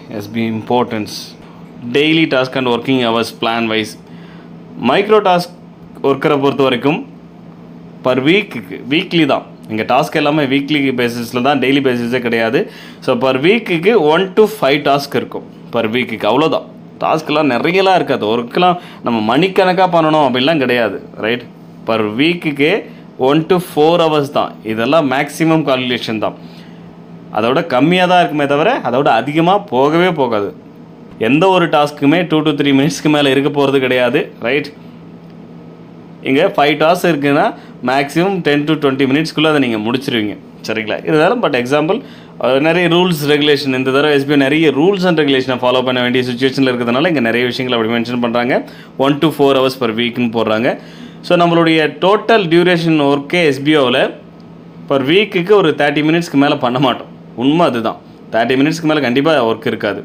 SP importance daily task and working hours plan wise micro task ஒர்க்கரை பொறுத்த வரைக்கும் per வீக்குக்கு வீக்லி தான் இங்கே டாஸ்க் எல்லாமே வீக்லி பேசிஸில் தான் டெய்லி பேசிஸே கிடையாது ஸோ பர் வீக்குக்கு ஒன் டு ஃபைவ் டாஸ்க் இருக்கும் பர் வீக்குக்கு அவ்வளோதான் டாஸ்க்கெலாம் நிறையலாம் இருக்காது ஒர்க்கெலாம் நம்ம மணிக்கணக்காக பண்ணணும் அப்படிலாம் கிடையாது ரைட் பர் வீக்குக்கு ஒன் டு ஃபோர் ஹவர்ஸ் தான் இதெல்லாம் மேக்ஸிமம் கால்குலேஷன் தான் அதோட கம்மியாக தான் இருக்குமே தவிர அதோட அதிகமாக போகவே போகாது எந்த ஒரு டாஸ்க்குமே டூ டு த்ரீ மினிட்ஸ்க்கு மேலே இருக்க போகிறது கிடையாது ரைட் இங்கே ஃபைவ் டாஸ்க் இருக்குன்னா மேக்ஸிமம் டென் டு டுவெண்ட்டி மினிட்ஸ்க்குள்ளே அதை நீங்கள் முடிச்சிருவீங்க சரிங்களா இருந்தாலும் பட் எக்ஸாம்பிள் நிறைய ரூல்ஸ் ரெகுலேஷன் இந்த தடவை எஸ்பிஐ நிறைய ரூல்ஸ் அண்ட் ரெகுலேஷனை ஃபாலோ பண்ண வேண்டிய சுச்சுவேஷனில் இருக்கிறதுனால இங்கே நிறைய விஷயங்கள் அப்படி மென்ஷன் பண்ணுறாங்க one to four hours per வீக்னு போடுறாங்க ஸோ நம்மளுடைய டோட்டல் டியூரேஷன் ஒர்க்கே எஸ்பிஓவில் பர் வீக்குக்கு ஒரு தேர்ட்டி மினிட்ஸ்க்கு மேலே பண்ண மாட்டோம் உண்மை அதுதான் தேர்ட்டி மினிட்ஸ்க்கு மேலே கண்டிப்பாக ஒர்க் இருக்காது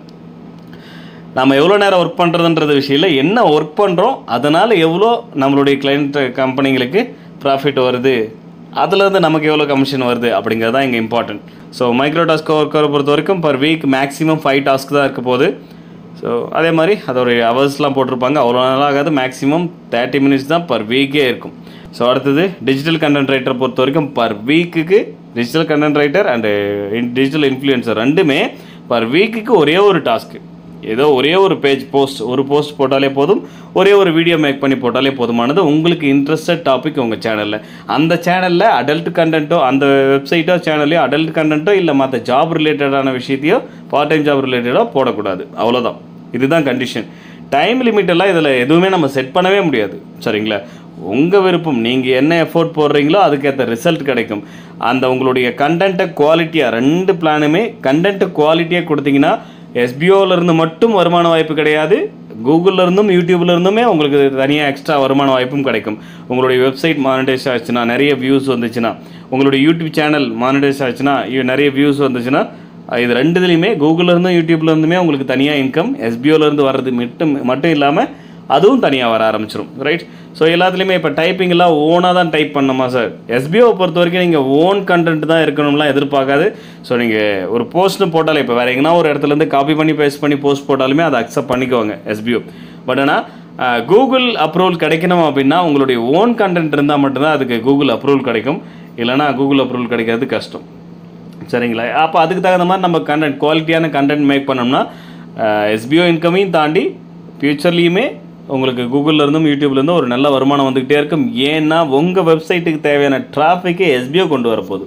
நம்ம எவ்வளோ நேரம் ஒர்க் பண்ணுறதுன்றது விஷயம் இல்லை என்ன ஒர்க் பண்ணுறோம் அதனால் எவ்வளோ நம்மளுடைய கிளைண்ட் கம்பெனிங்களுக்கு ப்ராஃபிட் வருது அதுலேருந்து நமக்கு எவ்வளோ கமிஷன் வருது அப்படிங்கிறது தான் இங்கே இம்பார்ட்டன்ட் ஸோ மைக்ரோ டாஸ்க் ஒர்க்கரை பொறுத்த வரைக்கும் per week maximum five task தான் இருக்க போகுது ஸோ அதே மாதிரி அதோடைய ஹவர்ஸ்லாம் போட்டிருப்பாங்க அவ்வளோ நாள் ஆகாது மேக்ஸிமம் தேர்ட்டி மினிட்ஸ் தான் பர் வீக்கே இருக்கும் ஸோ அடுத்தது டிஜிட்டல் கண்டென்ட் ரைட்டரை பொறுத்த வரைக்கும் பர் வீக்குக்கு digital content writer and digital influencer ரெண்டுமே பர் வீக்குக்கு ஒரே ஒரு டாஸ்க்கு ஏதோ ஒரே ஒரு பேஜ் போஸ்ட் ஒரு போஸ்ட் போட்டாலே போதும் ஒரே ஒரு வீடியோ மேக் பண்ணி போட்டாலே போதுமானது உங்களுக்கு இன்ட்ரெஸ்டட் டாபிக் உங்கள் சேனலில் அந்த சேனலில் அடல்ட் கண்டென்ட்டோ அந்த வெப்சைட்டோ சேனல்லையோ அடல்ட் கண்டென்ட்டோ இல்லை மற்ற ஜாப் ரிலேட்டடான விஷயத்தையோ பார்ட் டைம் ஜாப் ரிலேட்டடாக போடக்கூடாது அவ்வளோதான் இதுதான் கண்டிஷன் டைம் லிமிட் எல்லாம் இதில் எதுவுமே நம்ம செட் பண்ணவே முடியாது சரிங்களா உங்கள் விருப்பம் நீங்கள் என்ன எஃபோர்ட் போடுறீங்களோ அதுக்கேற்ற ரிசல்ட் கிடைக்கும் அந்த உங்களுடைய கண்டென்ட்டை குவாலிட்டியாக ரெண்டு பிளானுமே கண்டென்ட்டு குவாலிட்டியாக கொடுத்தீங்கன்னா SBO-ல இருந்து மட்டும் வருமான வாய்ப்பு கிடையாது கூகுளில் இருந்தும் யூடியூப்ல இருந்துமே உங்களுக்கு தனியாக எக்ஸ்ட்ரா வருமான வாய்ப்பும் கிடைக்கும் உங்களுடைய வெப்சைட் மானிட்டைஸ் ஆச்சுன்னா நிறைய வியூஸ் வந்துச்சுன்னா உங்களுடைய யூடியூப் சேனல் மானிட்டைஸ் ஆச்சுன்னா இ- நிறைய வியூஸ் வந்துச்சுன்னா இது ரெண்டுதுலையுமே கூகுளில் இருந்தும் யூடியூப்ல இருந்துமே உங்களுக்கு தனியாக இன்கம் இருந்து வர்றது மட்டும் மட்டும் இல்லாமல் அதுவும் தனியாக வர ஆரம்பிச்சிடும் ரைட் ஸோ எல்லாத்துலேயுமே இப்போ டைப்பிங்லாம் ஓனாக தான் டைப் பண்ணணுமா சார் எஸ்பிஓவை பொறுத்த வரைக்கும் நீங்கள் ஓன் கண்டென்ட் தான் இருக்கணும்லாம் எதிர்பார்க்காது ஸோ நீங்கள் ஒரு போஸ்ட்னு போட்டாலே இப்போ வேறு எங்கன்னா ஒரு இடத்துலேருந்து காப்பி பண்ணி பேஸ்ட் பண்ணி போஸ்ட் போட்டாலுமே அதை அக்செப்ட் பண்ணிக்குவாங்க எஸ்பிஓ பட் ஆனால் கூகுள் அப்ரூவல் கிடைக்கணும் அப்படின்னா உங்களுடைய ஓன் கண்டென்ட் இருந்தால் மட்டும்தான் அதுக்கு கூகுள் அப்ரூவல் கிடைக்கும் இல்லைனா கூகுள் அப்ரூவல் கிடைக்கிறது கஷ்டம் சரிங்களா அப்போ அதுக்கு தகுந்த மாதிரி நம்ம கண்டென்ட் குவாலிட்டியான கண்டென்ட் மேக் பண்ணோம்னா எஸ்பிஓ இன்கமையும் தாண்டி ஃப்யூச்சர்லேயுமே உங்களுக்கு கூகுள்ல இருந்தும் யூடியூப்ல இருந்தும் ஒரு நல்ல வருமானம் வந்துக்கிட்டே இருக்கும் ஏன்னா உங்கள் வெப்சைட்டுக்கு தேவையான டிராஃபிக்கே எஸ்பிஓ கொண்டு வரப்போகுது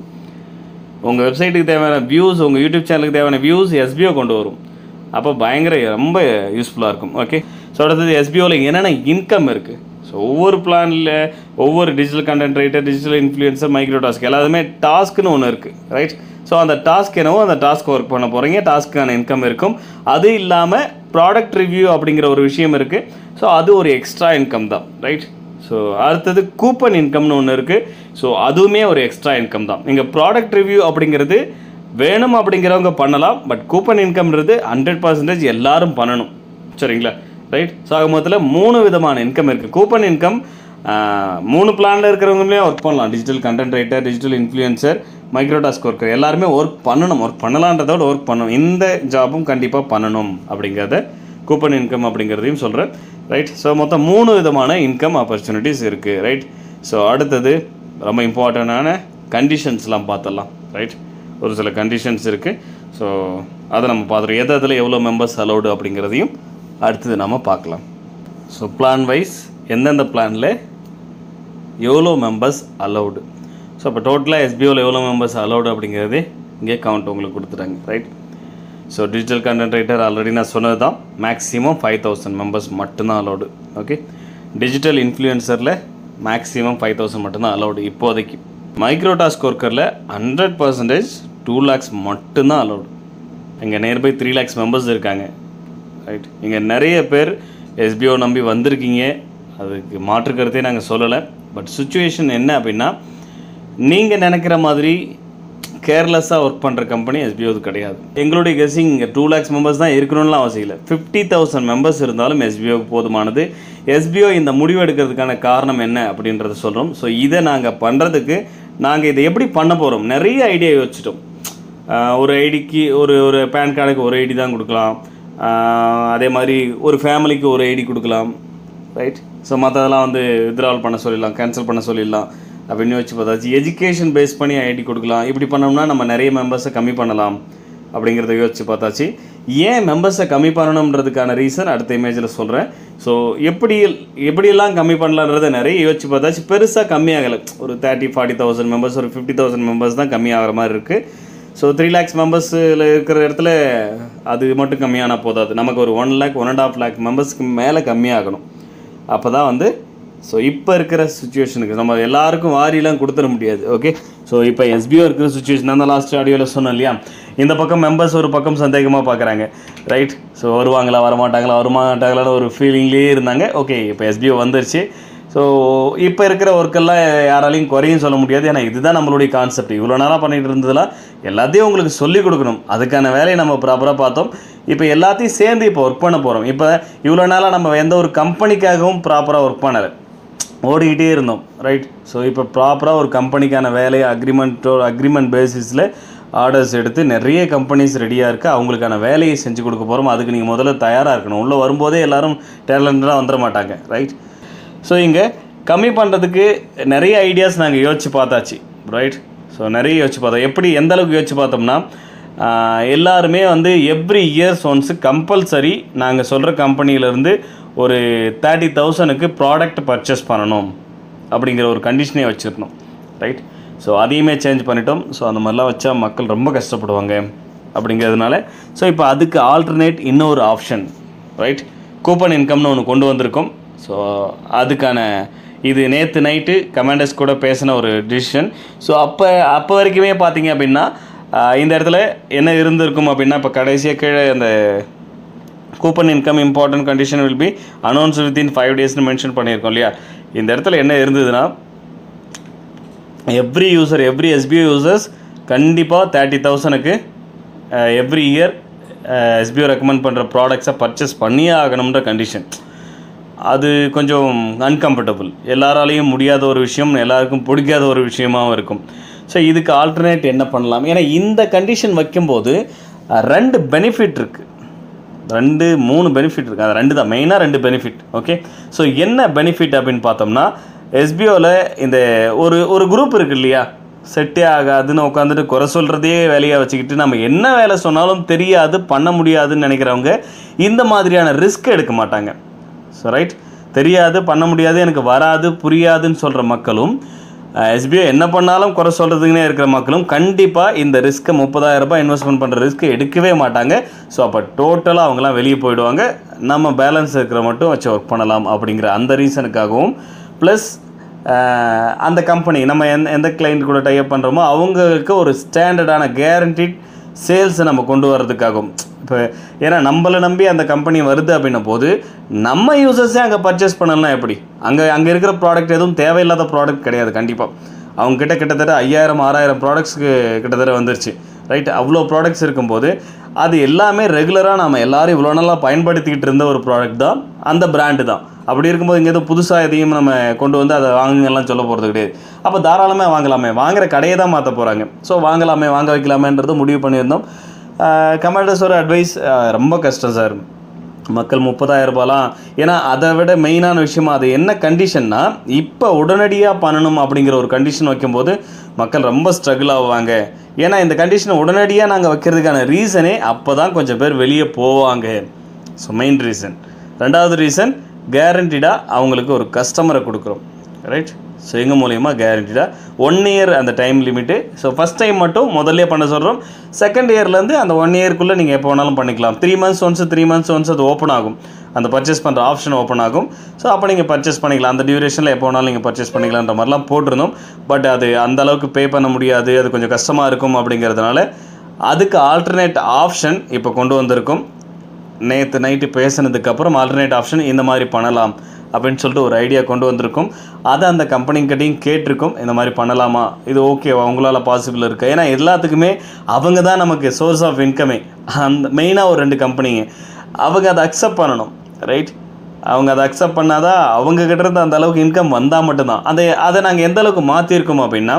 உங்கள் வெப்சைட்டுக்கு தேவையான வியூஸ் உங்கள் யூடியூப் சேனலுக்கு தேவையான வியூஸ் எஸ்பிஓ கொண்டு வரும் அப்போ பயங்கர ரொம்ப யூஸ்ஃபுல்லாக இருக்கும் ஓகே ஸோ அடுத்தது எஸ்பிஓவில் என்னென்ன இன்கம் இருக்குது ஸோ ஒவ்வொரு பிளானில் ஒவ்வொரு digital content writer digital influencer micro task எல்லாத்துமே டாஸ்க்னு ஒன்று இருக்குது ரைட் ஸோ அந்த டாஸ்க் என்னவோ அந்த டாஸ்க் ஒர்க் பண்ண போகிறீங்க டாஸ்க்கான இன்கம் இருக்கும் அது இல்லாமல் ப்ராடக்ட் ரிவ்யூ அப்படிங்கிற ஒரு விஷயம் இருக்குது ஸோ அது ஒரு எக்ஸ்ட்ரா இன்கம் தான் ரைட் ஸோ அடுத்தது கூப்பன் இன்கம்னு ஒன்று இருக்குது ஸோ அதுவுமே ஒரு எக்ஸ்ட்ரா இன்கம் தான் நீங்கள் ப்ராடக்ட் ரிவ்யூ அப்படிங்கிறது வேணும் அப்படிங்கிறவங்க பண்ணலாம் பட் கூப்பன் இன்கம்ன்றது ஹண்ட்ரட் பர்சன்டேஜ் எல்லாரும் பண்ணணும் சரிங்களா ரைட் ஸோ ஆக மொத்தத்தில் மூணு விதமான இன்கம் இருக்குது கூப்பன் இன்கம் மூணு பிளானில் இருக்கிறவங்களுமே ஒர்க் பண்ணலாம் digital content writer digital influencer micro task worker எல்லாருமே ஒர்க் பண்ணணும் ஒர்க் பண்ணலான்றதோட ஒர்க் பண்ணணும் இந்த ஜாபும் கண்டிப்பாக பண்ணணும் அப்படிங்கிறத கூப்பன் இன்கம் அப்படிங்கிறதையும் சொல்கிறேன் ரைட் ஸோ மொத்தம் மூணு விதமான இன்கம் ஆப்பர்ச்சுனிட்டிஸ் இருக்குது ரைட் ஸோ அடுத்தது ரொம்ப இம்பார்ட்டண்டான கண்டிஷன்ஸ்லாம் பார்த்துடலாம் ரைட் ஒரு சில கண்டிஷன்ஸ் இருக்குது ஸோ அதை நம்ம பார்த்துருவோம் எது அதில் எவ்வளோ மெம்பர்ஸ் அலௌடு அப்படிங்கிறதையும் அடுத்தது நம்ம பார்க்கலாம் ஸோ பிளான் வைஸ் எந்தெந்த பிளானில் எவ்வளோ மெம்பர்ஸ் அலௌடு ஸோ அப்போ டோட்டலாக எஸ்பிஓவில் எவ்வளோ மெம்பர்ஸ் அலௌடு அப்படிங்கிறது இங்கே கவுண்ட் உங்களுக்கு கொடுத்துட்டாங்க right so digital content writer already நான் சொன்னது தான் மேக்ஸிமம் ஃபைவ் தௌசண்ட் மெம்பர்ஸ் மட்டும்தான் அலௌடு ஓகே டிஜிட்டல் இன்ஃப்ளூயன்சரில் மேக்ஸிமம் ஃபைவ் தௌசண்ட் மட்டும்தான் அலௌடு இப்போதைக்கு மைக்ரோ டாஸ்க் ஒர்க்கரில் ஹண்ட்ரட் பர்சன்டேஜ் டூ லேக்ஸ் மட்டும்தான் அலௌடு இங்கே நியர்பை த்ரீ லேக்ஸ் மெம்பர்ஸ் இருக்காங்க ரைட் இங்கே நிறைய பேர் எஸ்பிஓ நம்பி வந்திருக்கீங்க அதுக்கு மாற்று கருத்தே நாங்கள் சொல்லலை பட் சுச்சுவேஷன் என்ன அப்படின்னா நீங்கள் நினைக்கிற மாதிரி கேர்லெஸ்ஸாக ஒர்க் பண்ணுற கம்பெனி எஸ்பிஓது கிடையாது எங்களுடைய கெஸிங் இங்கே டூ லேக்ஸ் மெம்பர்ஸ் தான் இருக்கணும்லாம் அவசியம் இல்லை ஃபிஃப்டி தௌசண்ட் மெம்பர்ஸ் இருந்தாலும் எஸ்பிஓக்கு போதுமானது எஸ்பிஓ இந்த முடிவு எடுக்கிறதுக்கான காரணம் என்ன அப்படின்றத சொல்கிறோம் ஸோ இதை நாங்கள் பண்ணுறதுக்கு நாங்கள் இதை எப்படி பண்ண போகிறோம் நிறைய ஐடியா யோசிச்சிட்டோம் ஆஹ் ஒரு ஐடிக்கு ஒரு ஒரு பேன் கார்டுக்கு ஒரு ஐடி தான் கொடுக்கலாம் ஆஹ் அதே மாதிரி ஒரு ஃபேமிலிக்கு ஒரு ஐடி கொடுக்கலாம் ரைட் ஸோ மற்றதெல்லாம் வந்து வித்ட்ராவல் பண்ண சொல்லிடலாம் கேன்சல் பண்ண சொல்லிடலாம் அப்படின்னு யோசிச்சு பார்த்தாச்சு எஜுகேஷன் பேஸ் பண்ணி ஐடி கொடுக்கலாம் இப்படி பண்ணோம்னா நம்ம நிறைய மெம்பர்ஸை கம்மி பண்ணலாம் அப்படிங்கிறத யோசிச்சு பார்த்தாச்சு ஏன் மெம்பர்ஸை கம்மி பண்ணணுன்றதுக்கான ரீசன் அடுத்த இமேஜில் சொல்கிறேன் ஸோ எப்படி எப்படியெல்லாம் கம்மி பண்ணலான்றதை நிறைய யோசிச்சு பார்த்தாச்சு பெருசாக கம்மியாகலை ஒரு தேர்ட்டி ஃபார்ட்டி தௌசண்ட் மெம்பர்ஸ் ஒரு ஃபிஃப்டி தௌசண்ட் மெம்பர்ஸ் தான் கம்மியாகிற மாதிரி இருக்குது ஸோ த்ரீ லேக்ஸ் மெம்பர்ஸில் இருக்கிற இடத்துல அது மட்டும் கம்மியானா போதாது நமக்கு ஒரு one lakh one and half lakh மெம்பர்ஸ்க்கு மேலே கம்மியாகணும் அப்போ தான் வந்து ஸோ இப்போ இருக்கிற சுச்சுவேஷனுக்கு நம்ம எல்லாருக்கும் வாரிலாம் கொடுத்துட முடியாது ஓகே ஸோ இப்போ எஸ்பிஓ இருக்கிற சுச்சுவேஷன் தான் லாஸ்ட் ஆடியோவில் சொன்னோம் இல்லையா இந்த பக்கம் மெம்பர்ஸ் ஒரு பக்கம் சந்தேகமாக பார்க்குறாங்க ரைட் ஸோ வருவாங்களா வரமாட்டாங்களா வரமாட்டாங்களான்னு ஒரு ஃபீலிங்லேயே இருந்தாங்க ஓகே இப்போ எஸ்பிஓ வந்துருச்சு ஸோ இப்போ இருக்கிற ஒர்க்கெல்லாம் யாராலையும் குறையும் சொல்ல முடியாது ஏன்னா இதுதான் நம்மளுடைய கான்செப்ட் இவ்வளோ நாளாக பண்ணிட்டு இருந்ததெல்லாம் எல்லாத்தையும் உங்களுக்கு சொல்லிக் கொடுக்கணும் அதுக்கான வேலையை நம்ம ப்ராப்பராக பார்த்தோம் இப்போ எல்லாத்தையும் சேர்ந்து இப்போ ஒர்க் பண்ண போகிறோம் இப்போ இவ்வளோ நாளாக நம்ம எந்த ஒரு கம்பெனிக்காகவும் ப்ராப்பராக ஒர்க் பண்ணலை ஓடிக்கிட்டே இருந்தோம் ரைட் ஸோ இப்போ ப்ராப்பராக ஒரு கம்பெனிக்கான வேலையை அக்ரிமெண்ட்டோ அக்ரிமெண்ட் பேசிஸில் ஆர்டர்ஸ் எடுத்து நிறைய கம்பெனிஸ் ரெடியாக இருக்குது அவங்களுக்கான வேலையை செஞ்சு கொடுக்க போகிறோம் அதுக்கு நீங்கள் முதல்ல தயாராக இருக்கணும் உள்ளே வரும்போதே எல்லாரும் டேலண்டடாக வந்துட மாட்டாங்க ரைட் ஸோ இங்கே கம்மி பண்ணுறதுக்கு நிறைய ஐடியாஸ் நாங்கள் யோசிச்சு பார்த்தாச்சு ரைட் ஸோ நிறைய யோசிச்சு பார்த்தோம் எப்படி எந்த அளவுக்கு யோசிச்சு பார்த்தோம்னா ஆஹ், எல்லாருமே வந்து எவ்ரி இயர்ஸ் ஒன்ஸு கம்பல்சரி நாங்கள் சொல்கிற கம்பெனியிலேருந்து ஒரு தேர்ட்டி தௌசண்ட்க்கு ப்ராடக்ட் பர்ச்சேஸ் பண்ணணும் அப்படிங்கிற ஒரு கண்டிஷனே வச்சுருந்தோம் ரைட் ஸோ அதையுமே சேஞ்ச் பண்ணிட்டோம் ஸோ அந்த மாதிரிலாம் வச்சா மக்கள் ரொம்ப கஷ்டப்படுவாங்க அப்படிங்கிறதுனால ஸோ இப்போ அதுக்கு ஆல்டர்னேட் இன்னொரு ஆப்ஷன் ரைட் கூப்பன் இன்கம்னு ஒன்று கொண்டு வந்திருக்கோம் ஸோ அதுக்கான இது நேற்று நைட்டு கமாண்டர்ஸ் கூட பேசின ஒரு டிசிஷன் ஸோ அப்போ அப்போ வரைக்குமே பார்த்தீங்க அப்படின்னா ஆஹ், இந்த இடத்துல என்ன இருந்திருக்கும் அப்படின்னா இப்போ கடைசியாக கீழே அந்த coupon income important condition will be announce within five டேஸ்னு மென்ஷன் பண்ணியிருக்கோம் இல்லையா இந்த இடத்துல என்ன இருந்ததுன்னா every user every SBI users கண்டிப்பாக தேர்ட்டி தௌசண்ட்க்கு எவ்ரி இயர் எஸ்பிஐ ரெக்கமெண்ட் பண்ணுற ப்ராடக்ட்ஸை பர்ச்சேஸ் பண்ணியே ஆகணுன்ற கண்டிஷன் அது கொஞ்சம் அன்கம்ஃபர்டபுள் எல்லாராலையும் முடியாத ஒரு விஷயம் எல்லாருக்கும் பிடிக்காத ஒரு விஷயமாவும் இருக்கும் ஸோ இதுக்கு ஆல்டர்னேட் என்ன பண்ணலாம் ஏன்னா இந்த கண்டிஷன் வைக்கும்போது அஹ், ரெண்டு பெனிஃபிட் இருக்குது ரெண்டு மூணு பெனிஃபிட் இருக்குது அது ரெண்டு தான் மெயினாக ரெண்டு பெனிஃபிட் ஓகே ஸோ என்ன பெனிஃபிட் அப்படின்னு பார்த்தோம்னா எஸ்பிஓவில் இந்த ஒரு ஒரு குரூப் இருக்கு இல்லையா செட்டே ஆகாதுன்னு உட்காந்துட்டு குறை சொல்கிறதையே வேலையாக வச்சுக்கிட்டு நம்ம என்ன வேலை சொன்னாலும் தெரியாது பண்ண முடியாதுன்னு நினைக்கிறவங்க இந்த மாதிரியான ரிஸ்க் எடுக்க மாட்டாங்க ஸோ ரைட் தெரியாது பண்ண முடியாது எனக்கு வராது புரியாதுன்னு சொல்கிற மக்களும் எஸ்பிஐ என்ன பண்ணாலும் குறை சொல்கிறதுக்குனே இருக்கிற மக்களும் கண்டிப்பாக இந்த ரிஸ்க்கை முப்பதாயிரம் ரூபாய் இன்வெஸ்ட்மெண்ட் பண்ணுற ரிஸ்க்கை எடுக்கவே மாட்டாங்க ஸோ அப்போ டோட்டலாக அவங்களாம் வெளியே போயிடுவாங்க நம்ம பேலன்ஸ் இருக்கிற மட்டும் வச்சு ஒர்க் பண்ணலாம் அப்படிங்கிற அந்த ரீசனுக்காகவும் ப்ளஸ் அந்த கம்பெனி நம்ம எந்த எந்த கிளைண்ட் கூட டைப் பண்ணுறோமோ அவங்களுக்கு ஒரு ஸ்டாண்டர்டான கேரண்டிட் சேல்ஸை நம்ம கொண்டு வர்றதுக்காகவும் இப்போ ஏன்னா நம்மளை நம்பி அந்த கம்பெனி வருது அப்படின்னும் போது நம்ம யூசர்ஸே அங்கே பர்ச்சேஸ் பண்ணலாம் எப்படி அங்கே அங்கே இருக்கிற ப்ராடக்ட் எதுவும் தேவையில்லாத ப்ராடக்ட் கிடையாது கண்டிப்பாக அவங்க கிட்ட கிட்டத்தட்ட ஐயாயிரம் ஆறாயிரம் ப்ராடக்ட்ஸ்க்கு கிட்டத்தட்ட வந்துருச்சு ரைட் அவ்வளோ ப்ராடக்ட்ஸ் இருக்கும்போது அது எல்லாமே ரெகுலராக நம்ம எல்லாரும் இவ்வளோ நாளாக பயன்படுத்திக்கிட்டு இருந்த ஒரு ப்ராடக்ட் தான் அந்த பிராண்டு தான் அப்படி இருக்கும்போது இங்கே எதுவும் புதுசாக எதையும் நம்ம கொண்டு வந்து அதை வாங்குங்கலாம் சொல்ல போகிறது கிடையாது அப்போ தாராளமாக வாங்கலாமே வாங்குற கடையை தான் மாற்ற போகிறாங்க ஸோ வாங்கலாமே வாங்க வைக்கலாமேன்றது முடிவு பண்ணியிருந்தோம் கமாண்டர்ஸோட அட்வைஸ் ரொம்ப கஷ்டம் சார் மக்கள் முப்பதாயிரம் ரூபாலாம் ஏன்னா அதை விட மெயினான விஷயமா அது என்ன கண்டிஷன்னா இப்போ உடனடியாக பண்ணணும் அப்படிங்கிற ஒரு கண்டிஷன் வைக்கும்போது மக்கள் ரொம்ப ஸ்ட்ரகிள் ஆவாங்க ஏன்னா இந்த கண்டிஷனை உடனடியாக நாங்கள் வைக்கிறதுக்கான ரீசனே அப்போ தான் கொஞ்சம் பேர் வெளியே போவாங்க ஸோ மெயின் ரீசன் ரெண்டாவது ரீசன் கேரண்டீடாக அவங்களுக்கு ஒரு கஸ்டமரை கொடுக்குறோம் ரைட் ஸோ எங்கள் மூலயமா கேரண்டீடாக ஒன் இயர் அந்த time limit so first time மட்டும் முதல்ல பண்ண சொல்கிறோம் செகண்ட் இயர்லேருந்து அந்த ஒன் இயர்க்குள்ளே நீங்கள் எப்போ வேணாலும் பண்ணிக்கலாம் three months once three months once அது ஓப்பன் ஆகும் அந்த பர்ச்சேஸ் பண்ணுற ஆப்ஷன் ஓப்பன் ஆகும் ஸோ அப்போ நீங்கள் பர்ச்சேஸ் பண்ணிக்கலாம் அந்த டியூரேஷனில் எப்போ வேணாலும் நீங்கள் பர்ச்சேஸ் பண்ணிக்கலான்ற மாதிரிலாம் போட்டிருந்தோம் பட் அது அந்த அளவுக்கு பே பண்ண முடியாது அது கொஞ்சம் கஷ்டமாக இருக்கும் அப்படிங்கிறதுனால அதுக்கு ஆல்டர்னேட் ஆப்ஷன் இப்போ கொண்டு வந்திருக்கோம் நேற்று நைட்டு பேசினதுக்கப்புறம் ஆல்டர்னேட் ஆப்ஷன் இந்த மாதிரி பண்ணலாம் அப்படின்னு சொல்லிட்டு ஒரு ஐடியா கொண்டு வந்திருக்கோம் அதை அந்த கம்பெனிக்கிட்டையும் கேட்டிருக்கோம் இந்த மாதிரி பண்ணலாமா இது ஓகேவா உங்களால் பாசிபிள் இருக்கா ஏன்னா எல்லாத்துக்குமே அவங்க தான் நமக்கு சோர்ஸ் ஆஃப் இன்கமே அந்த மெயினாக ஒரு ரெண்டு கம்பெனிங்க அவங்க அதை அக்செப்ட் பண்ணணும் ரைட் அவங்க அதை அக்செப்ட் பண்ணாதான் அவங்க கிட்ட இருந்து அந்த அளவுக்கு இன்கம் வந்தால் மட்டும்தான் அதை அதை நாங்கள் எந்த அளவுக்கு மாற்றிருக்கோம் அப்படின்னா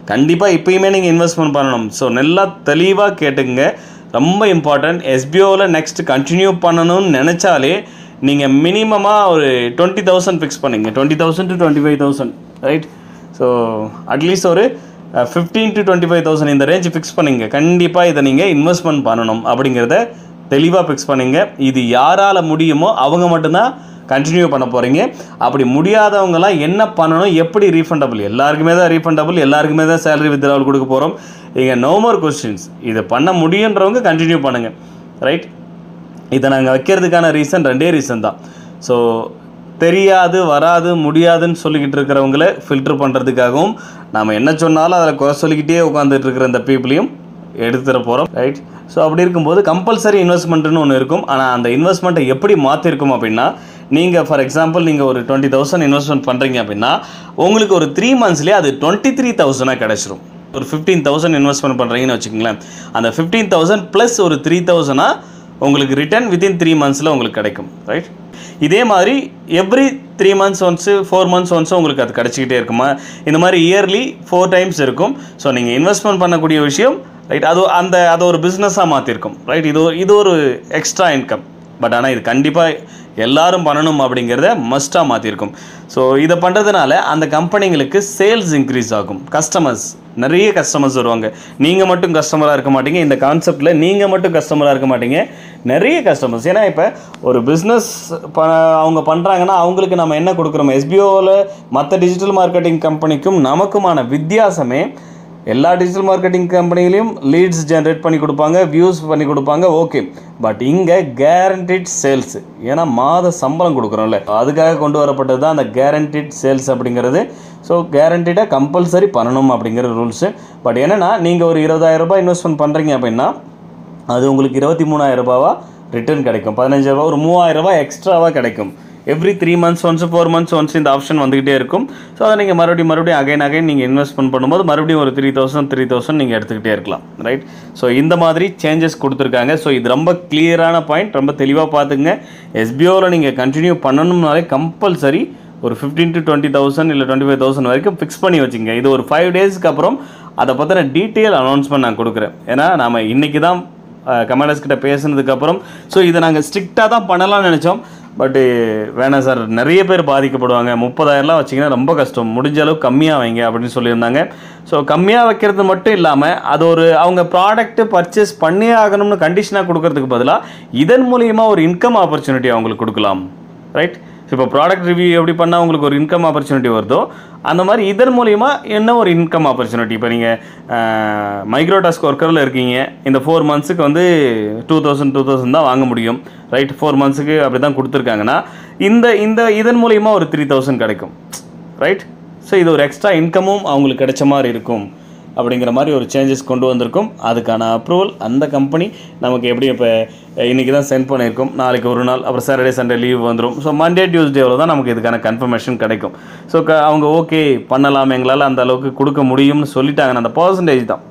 கண்டிப்பாக இப்பயுமே நீங்கள் இன்வெஸ்ட்மெண்ட் பண்ணணும் ஸோ நல்லா தெளிவாக கேட்டுங்க ரொம்ப இம்பார்ட்டன்ட் எஸ்பிஓவில் நெக்ஸ்ட் கண்டினியூ பண்ணணும்னு நினச்சாலே நீங்கள் மினிமமாக ஒரு டுவெண்ட்டி தௌசண்ட் ஃபிக்ஸ் பண்ணுங்க twenty thousand to twenty five thousand right so at least ஒரு fifteen to twenty five thousand இந்த ரேஞ்சு ஃபிக்ஸ் பண்ணுங்க கண்டிப்பாக இதை நீங்கள் இன்வெஸ்ட்மெண்ட் பண்ணணும் அப்படிங்கிறத தெளிவாக ஃபிக்ஸ் பண்ணுங்க இது யாரால் முடியுமோ அவங்க மட்டும்தான் கண்டினியூ பண்ண போகிறீங்க அப்படி முடியாதவங்கலாம் என்ன பண்ணணும் எப்படி ரீஃபண்டபிள் எல்லாருக்குமே தான் ரீஃபண்டபிள் எல்லாருக்குமே தான் சேலரி வித்ராவல் கொடுக்க போகிறோம் இங்கே நோ மோர் கொஸ்டின்ஸ் இதை பண்ண முடியுன்றவங்க கண்டினியூ பண்ணுங்கள் ரைட் இதை நாங்கள் வைக்கிறதுக்கான ரீசன் ரெண்டே ரீசன் தான் ஸோ தெரியாது வராது முடியாதுன்னு சொல்லிக்கிட்டு இருக்கிறவங்கள ஃபில்டர் பண்ணுறதுக்காகவும் நாம் என்ன சொன்னாலும் அதில் குறை சொல்லிக்கிட்டே உட்காந்துட்டு இருக்கிற இந்த பீப்புளையும் எடுத்துட போகிறோம் ரைட் ஸோ அப்படி இருக்கும்போது கம்பல்சரி இன்வெஸ்ட்மெண்ட்டுன்னு ஒன்று இருக்கும் ஆனால் அந்த இன்வெஸ்ட்மெண்ட்டை எப்படி மாற்றிருக்கும் அப்படின்னா நீங்கள் ஃபார் எக்ஸாம்பிள் நீங்கள் ஒரு டுவெண்ட்டி தௌசண்ட் இன்வெஸ்ட்மெண்ட் பண்ணுறீங்க அப்படின்னா உங்களுக்கு ஒரு த்ரீ மந்த்ஸ்லேயே அது டுவெண்ட்டி த்ரீ தௌசண்டாக கிடச்சிரும் ஒரு ஃபிஃப்டீன் தௌசண்ட் இன்வெஸ்ட்மெண்ட் பண்ணுறீங்கன்னு வச்சுக்கோங்களேன் அந்த ஃபிஃப்டீன் தௌசண்ட் ப்ளஸ் ஒரு த்ரீ தௌசண்டாக உங்களுக்கு ரிட்டர்ன் வித்தின் த்ரீ மந்த்ஸில் உங்களுக்கு கிடைக்கும் ரைட் இதே மாதிரி every three months once four months ஒன்ஸும் உங்களுக்கு அது கிடச்சிக்கிட்டே இருக்குமா இந்த மாதிரி இயர்லி ஃபோர் டைம்ஸ் இருக்கும் ஸோ நீங்கள் இன்வெஸ்ட்மெண்ட் பண்ணக்கூடிய விஷயம் ரைட் அது அந்த அதை ஒரு பிஸ்னஸாக மாற்றிருக்கும் ரைட் இது ஒரு இது ஒரு எக்ஸ்ட்ரா இன்கம் பட் ஆனால் இது கண்டிப்பாக எல்லாரும் பண்ணணும் அப்படிங்கிறத மஸ்ட்டாக மாற்றிருக்கும் ஸோ இதை பண்ணுறதுனால அந்த கம்பெனிங்களுக்கு சேல்ஸ் இன்க்ரீஸ் ஆகும் கஸ்டமர்ஸ் நிறைய கஸ்டமர்ஸ் வருவாங்க நீங்கள் மட்டும் கஸ்டமராக இருக்க மாட்டீங்க இந்த கான்செப்டில் நீங்கள் மட்டும் கஸ்டமராக இருக்க மாட்டீங்க நிறைய கஸ்டமர்ஸ் ஏன்னா இப்போ ஒரு பிஸ்னஸ் ப அவங்க பண்ணுறாங்கன்னா அவங்களுக்கு நம்ம என்ன கொடுக்குறோம் எஸ்பிஓவில் மற்ற டிஜிட்டல் மார்க்கெட்டிங் கம்பெனிக்கும் நமக்குமான வித்தியாசமே எல்லா டிஜிட்டல் மார்க்கெட்டிங் கம்பெனிலையும் லீட்ஸ் ஜென்ரேட் பண்ணி கொடுப்பாங்க வியூஸ் பண்ணி கொடுப்பாங்க ஓகே பட் இங்கே கேரண்டிட் சேல்ஸ் ஏன்னா மாத சம்பளம் கொடுக்குறோம்ல அதுக்காக கொண்டு வரப்பட்டது தான் அந்த கேரண்டிட் சேல்ஸ் அப்படிங்கிறது ஸோ கேரண்டிடாக கம்பல்சரி பண்ணணும் அப்படிங்கிற ரூல்ஸு பட் என்னென்னா நீங்கள் ஒரு இருபதாயிரம் ரூபாய் இன்வெஸ்ட்மெண்ட் பண்ணுறீங்க அப்படின்னா அது உங்களுக்கு இருபத்தி மூணாயிரம் ரூபாவா ரிட்டர்ன் கிடைக்கும் பதினஞ்சாயிரம் ரூபாய் ஒரு மூவாயிரம் ரூபாய் எக்ஸ்ட்ராவாக கிடைக்கும் every three months once four months once இந்த ஆப்ஷன் வந்துக்கிட்டே இருக்கும் ஸோ அதை நீங்கள் மறுபடியும் மறுபடியும் அகைன் அகைன் நீங்கள் இன்வெஸ்ட்மெண்ட் பண்ணும்போது மறுபடியும் ஒரு த்ரீ தௌசண்ட் த்ரீ தௌசண்ட் நீங்கள் எடுத்துக்கிட்டே இருக்கலாம் ரைட் ஸோ இந்த மாதிரி சேஞ்சஸ் கொடுத்துருக்காங்க ஸோ இது ரொம்ப கிளியரான பாயிண்ட் ரொம்ப தெளிவாக பார்த்துங்க எஸ்பிஓவில் நீங்கள் கண்டினியூ பண்ணணும்னாலே கம்பல்சரி ஒரு ஃபிஃப்டீன் டு டுவெண்ட்டி தௌசண்ட் இல்லை டுவெண்ட்டி ஃபைவ் தௌசண்ட் வரைக்கும் ஃபிக்ஸ் பண்ணி வச்சுங்க இது ஒரு ஃபைவ் டேஸ்க்கு அப்புறம் அதை பற்றின டீட்டெயில் அனௌன்ஸ்மெண்ட் நான் கொடுக்குறேன் ஏன்னா நம்ம இன்றைக்கி தான் கமாண்டர்ஸ் கிட்ட பேசுனதுக்கப்புறம் ஸோ இதை நாங்கள் ஸ்ட்ரிக்டாக தான் பண்ணலாம்னு நினச்சோம் பட்டு வேணாம் சார் நிறைய பேர் பாதிக்கப்படுவாங்க முப்பதாயிரம்லாம் வச்சிங்கன்னா ரொம்ப கஷ்டம் முடிஞ்ச அளவு கம்மியாக வைங்க அப்படின்னு சொல்லியிருந்தாங்க ஸோ கம்மியாக வைக்கிறது மட்டும் இல்லாமல் அது ஒரு அவங்க ப்ராடக்ட்டு பர்ச்சேஸ் பண்ணியே ஆகணும்னு கண்டிஷனாக கொடுக்கறதுக்கு பதிலாக இதன் மூலியமாக ஒரு இன்கம் ஆப்பர்ச்சுனிட்டி அவங்களுக்கு கொடுக்கலாம் ரைட் இப்போ ப்ராடக்ட் ரிவ்யூ எப்படி பண்ணால் உங்களுக்கு ஒரு இன்கம் ஆப்பர்ச்சுனிட்டி வருதோ அந்த மாதிரி இதன் மூலிமா என்ன ஒரு இன்கம் ஆப்பர்ச்சுனிட்டி இப்போ நீங்கள் மைக்ரோடாஸ்க் ஒர்க்கரில் இருக்கீங்க இந்த ஃபோர் மந்த்ஸுக்கு வந்து டூ தௌசண்ட் டூ தௌசண்ட் தான் வாங்க முடியும் ரைட் ஃபோர் மந்த்ஸுக்கு அப்படி தான் கொடுத்துருக்காங்கன்னா இந்த இந்த இதன் மூலிமா ஒரு த்ரீ தௌசண்ட் கிடைக்கும் ரைட் ஸோ இது ஒரு எக்ஸ்ட்ரா இன்கமும் அவங்களுக்கு கிடைச்ச மாதிரி இருக்கும் அப்படிங்கிற மாதிரி ஒரு சேஞ்சஸ் கொண்டு வந்திருக்கும் அதுக்கான அப்ரூவல் அந்த கம்பெனி நமக்கு எப்படி இப்போ இன்றைக்கி தான் சென்ட் பண்ணியிருக்கோம் நாளைக்கு ஒரு நாள் அப்புறம் சாட்டர்டே சண்டே லீவ் வந்துடும் ஸோ மண்டே டியூஸ்டேவில் தான் நமக்கு இதுக்கான கன்ஃபர்மேஷன் கிடைக்கும் ஸோ க அவங்க ஓகே பண்ணலாம் எங்களால் அந்த அளவுக்கு கொடுக்க முடியும்னு சொல்லிட்டாங்க அந்த பர்சன்டேஜ் தான்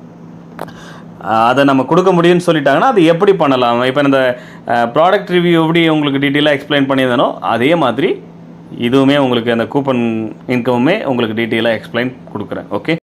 அதை நம்ம கொடுக்க முடியும்னு சொல்லிட்டாங்கன்னா அது எப்படி பண்ணலாம் இப்போ இந்த ப்ராடக்ட் ரிவ்யூ எப்படி உங்களுக்கு டீட்டெயிலாக எக்ஸ்பிளைன் பண்ணியிருந்தனோ அதே மாதிரி இதுவுமே உங்களுக்கு அந்த கூப்பன் இன்கமுமே உங்களுக்கு டீட்டெயிலாக எக்ஸ்பிளைன் கொடுக்குறேன் ஓகே